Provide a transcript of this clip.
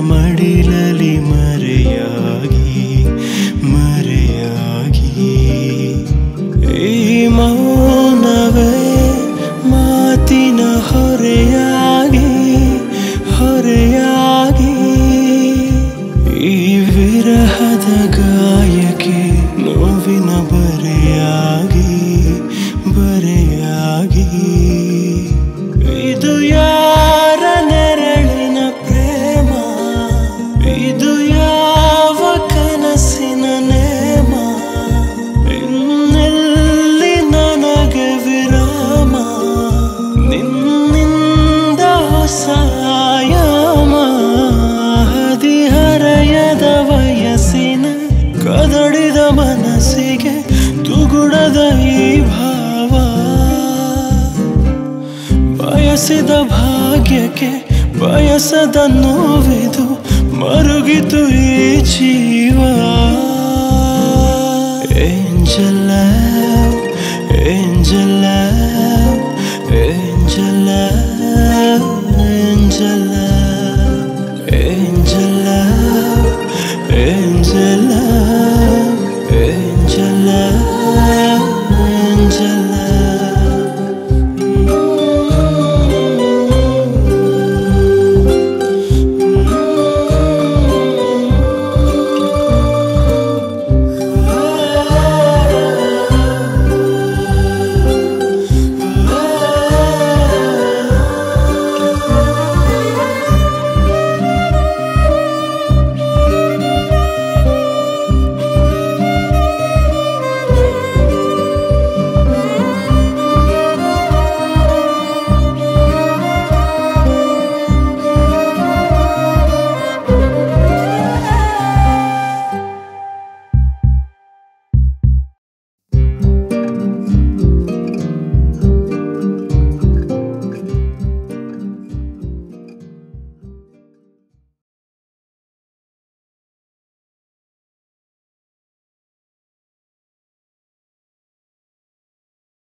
ಮಡಿಲಲಿ ಮರೆಯಾಗಿ ಮರೆಯಾಗಿ ಈ ಮೌನವೇ ಮಾತಿನ ಹೊರೆಯಾಗಿ ಹೊರೆಯಾಗಿ ಈ ವಿರಹದ ಗಾಯಕ್ಕೆ ನೋವಿನ ಬರೆಯಾಗಿ ಬರೆಯಾಗಿ ಇದು ಯಾರ ನೆರಳಿನ ಪ್ರೇಮ ಇದು ಯಾವ ಕನಸಿನ ನೇಮ ಇನ್ನೆಲ್ಲಿ ನನಗೆ ವಿರಾಮ ನಿನ್ನಿಂದ ಸಾಯಮ ಹದಿಹರೆಯದ ವಯಸ್ಸಿನ ಕದಡಿದ ಮನಸ್ಸಿಗೆ ತುಗುಡದ ಈ ಭಾವ ಬಯಸಿದ ಭಾಗ್ಯಕ್ಕೆ ಬಯಸದ ನೋವಿದು ಮರುಗಿತು ಈ ಜೀವ Angel love, angel love, angel love, angel love, angel